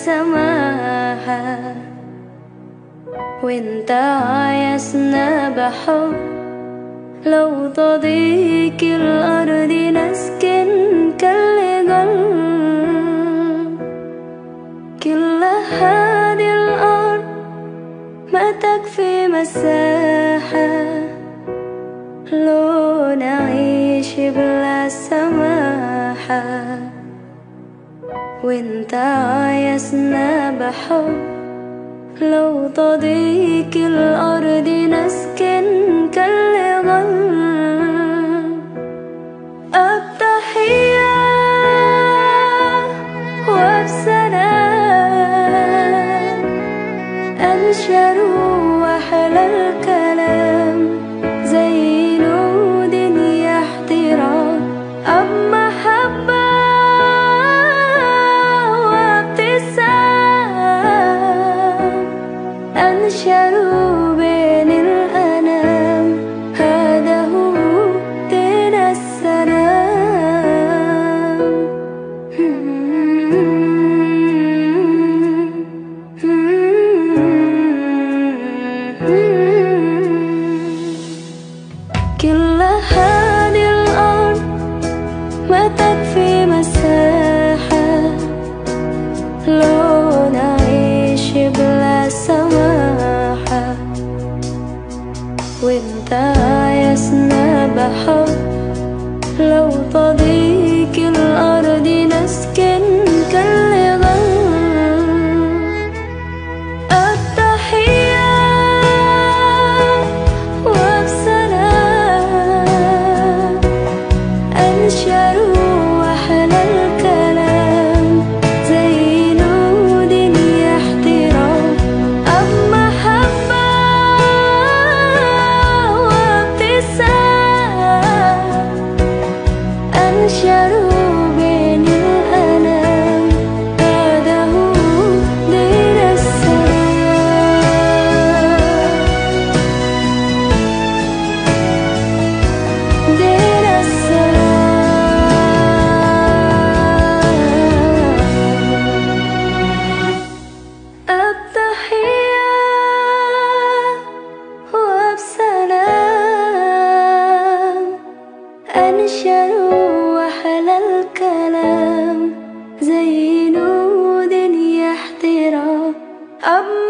سماحة وانت عايزنا بحب لو تضيق الأرض نسكن كل قلب كل هذه الأرض ما تكفي مساحة لو نعيش بلا سماحة وانت عايزنا بحب لو تضيق الأرض نسكن كالغل التحية وبسلام أنشر وحل الكلام زي نود يحترام أب محبة وابتسام أنشروا بين الأنام هذا هو دين السلام كل هذه الأرض ما تكفي مساحة لو نعيش بلا سماحة وانت عايزنا بحب لو تضيق الأرض نسكن كالغل التحية وبسلام أنشر وحل الكلام زي نود يحترام أب محبة وابتسام أنشروا بين الأنام هذا هو دين السلام دين السلام التحية وبسلام أنشر وحل الكلام زي نود يحترام أب